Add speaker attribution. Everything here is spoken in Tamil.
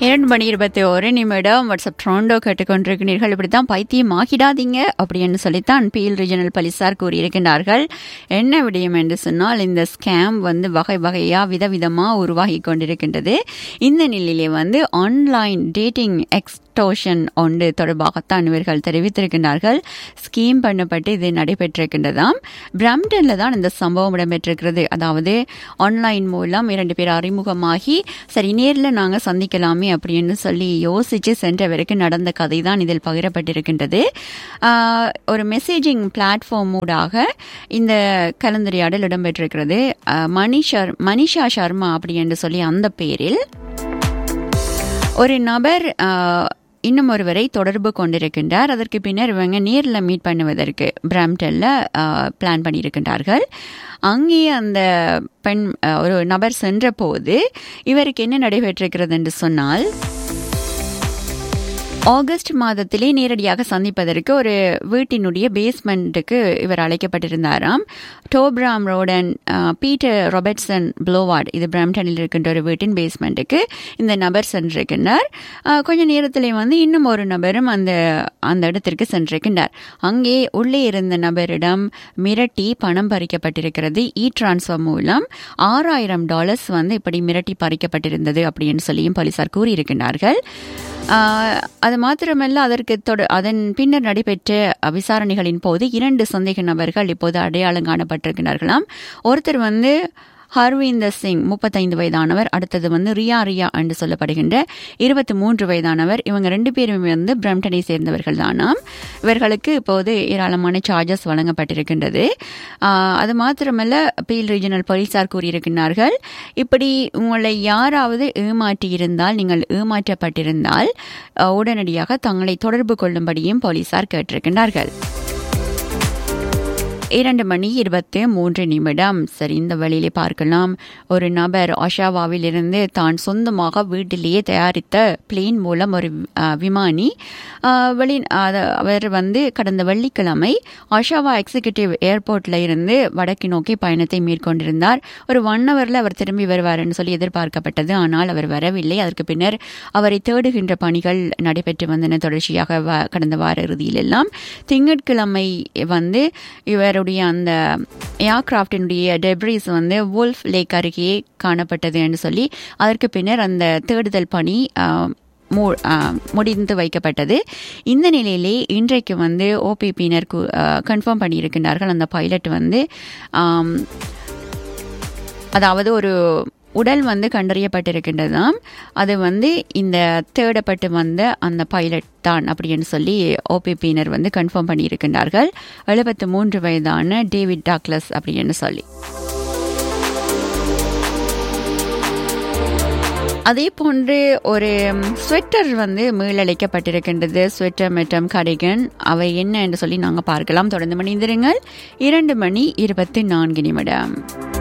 Speaker 1: இரண்டு மணி இருபத்தி ஒரு நிமிடம் வாட்ஸ்அப் ட்ரோண்டோ கேட்டுக்கொண்டிருக்கிறீர்கள் இப்படித்தான் பைத்தியம் ஆகிடாதீங்க அப்படின்னு சொல்லித்தான் பீல் ரீஜனல் போலீசார் கூறியிருக்கின்றார்கள் என்ன விடயம் என்று சொன்னால் இந்த ஸ்கேம் வந்து வகை வகையா விதவிதமாக உருவாகி கொண்டிருக்கின்றது இந்த நிலையிலே வந்து ஆன்லைன் டேட்டிங் எக்ஸ்டோஷன் ஒன்று தொடர்பாகத்தான் இவர்கள் தெரிவித்திருக்கின்றார்கள் ஸ்கீம் பண்ணப்பட்டு இது நடைபெற்றிருக்கின்றதாம் பிரம்டனில் தான் இந்த சம்பவம் இடம்பெற்றிருக்கிறது அதாவது ஆன்லைன் மூலம் இரண்டு பேர் அறிமுகமாகி சரி நேரில் நாங்கள் சந்திக்கலாமே அப்படின்னு சொல்லி யோசிச்சு சென்றவருக்கு நடந்த கதை தான் இதில் பகிரப்பட்டிருக்கின்றது ஆஹ், ஒரு மெசேஜிங் பிளாட்ஃபார்ம் ஊடாக இந்த கலந்துரையாடல் இடம்பெற்றிருக்கிறது ஆஹ், மணி ஷர் மனிஷா சர்மா அப்படி என்று சொல்லி அந்த பேரில் ஒரு நபர் ஆஹ், இன்னும் ஒருவரை தொடர்பு கொண்டிருக்கின்றார் அதற்கு பின்னர் இவங்க நேரில் மீட் பண்ணுவதற்கு பிராம்டனில் பிளான் பண்ணியிருக்கின்றார்கள் அங்கே அந்த பெண் ஆஹ், ஒரு நபர் சென்ற போது இவருக்கு என்ன நடைபெற்றிருக்கிறது என்று சொன்னால் ஆகஸ்ட் மாதத்திலே நேரடியாக சந்திப்பதற்கு ஒரு வீட்டினுடைய பேஸ்மெண்ட்டுக்கு இவர் அழைக்கப்பட்டிருந்தாராம் டோப்ராம் ரோடன் அஹ், பீட்டர் ரொபர்ட்சன் ப்ளோவார்ட் இது பிரம்டனில் இருக்கின்ற ஒரு வீட்டின் பேஸ்மெண்ட்டுக்கு இந்த நபர் சென்றிருக்கின்றார் அஹ், கொஞ்ச நேரத்திலே வந்து இன்னும் ஒரு நபரும் அந்த அந்த இடத்திற்கு சென்றிருக்கின்றார் அங்கே உள்ளே இருந்த நபரிடம் மிரட்டி பணம் பறிக்கப்பட்டிருக்கிறது இ டிரான்ஸ்ஃபர் மூலம் ஆறாயிரம் டாலர்ஸ் வந்து இப்படி மிரட்டி பறிக்கப்பட்டிருந்தது அப்படின்னு சொல்லியும் போலீசார் கூறியிருக்கின்றார்கள் ஆஹ், அது மாத்திரமல்ல அதற்கு தொட அதன் பின்னர் நடைபெற்ற விசாரணைகளின் போது இரண்டு சந்தேக நபர்கள் இப்போது அடையாளம் காணப்பட்டிருக்கிறார்களாம் ஒருத்தர் வந்து ஹர்வீந்தர் சிங் முப்பத்தைந்து வயதானவர் அடுத்தது வந்து ரியா ரியா என்று சொல்லப்படுகின்ற இருபத்தி மூன்று வயதானவர் இவங்க ரெண்டு பேரும் வந்து பிரம்டனை சேர்ந்தவர்கள் தானாம் இவர்களுக்கு இப்போது ஏராளமான சார்ஜஸ் வழங்கப்பட்டிருக்கின்றது ஆஹ், அது மாத்திரமல்ல பீல் ரீஜனல் போலீசார் கூறியிருக்கிறார்கள் இப்படி உங்களை யாராவது ஏமாற்றியிருந்தால் நீங்கள் ஏமாற்றப்பட்டிருந்தால் அஹ், உடனடியாக தங்களை தொடர்பு கொள்ளும்படியும் போலீசார் கேட்டிருக்கின்றார்கள் இரண்டு மணி இருபத்தி மூன்று நிமிடம் சரி இந்த வழியிலே பார்க்கலாம் ஒரு நபர் ஒஷாவாவில் இருந்து தான் சொந்தமாக வீட்டிலேயே தயாரித்த பிளேன் மூலம் ஒரு அஹ், விமானி அஹ், வெளி அத- அவர் வந்து கடந்த வெள்ளிக்கிழமை ஒஷாவா எக்ஸிகியூட்டிவ் ஏர்போர்ட்ல இருந்து வடக்கு நோக்கி பயணத்தை மேற்கொண்டிருந்தார் ஒரு ஒன் ஹவர்ல அவர் திரும்பி வருவார்னு சொல்லி எதிர்பார்க்கப்பட்டது ஆனால் அவர் வரவில்லை அதற்கு பின்னர் அவரை தேடுகின்ற பணிகள் நடைபெற்று வந்தன தொடர்ச்சியாக வ- கடந்த வார இறுதியில் எல்லாம் திங்கட்கிழமை வந்து இவருடைய அந்த ஏர்கிராஃப்டினுடைய டெப்ரிஸ் வந்து வுல்ஃப் லேக் அருகே காணப்பட்டது என்று சொல்லி அதற்கு பின்னர் அந்த தேடுதல் பணி ஆஹ், மூ- ஆஹ், முடிந்து வைக்கப்பட்டது இந்த நிலையிலே இன்றைக்கு வந்து ஓபிபியினர் கன்ஃபார்ம் பண்ணியிருக்கின்றார்கள் அந்த பைலட் வந்து ஆம், அதாவது ஒரு உடல் வந்து கண்டறியப்பட்டிருக்கின்றதாம் அது வந்து இந்த தேடப்பட்டு வந்த அந்த பைலட் தான் அப்படின்னு சொல்லி ஓபிபியினர் வந்து கன்ஃபார்ம் பண்ணியிருக்கின்றார்கள் எழுபத்து மூன்று வயதான டேவிட் டாக்லஸ் அப்படின்னு சொல்லி அதே போன்று ஒரு ஸ்வெட்டர் வந்து மீளழைக்கப்பட்டிருக்கின்றது ஸ்வெட்டர் மற்றும் கடிகன் அவை என்ன என்று சொல்லி நாங்கள் பார்க்கலாம் தொடர்ந்து மணிந்திருங்கள் இரண்டு மணி இருபத்தி நான்கு நிமிடம்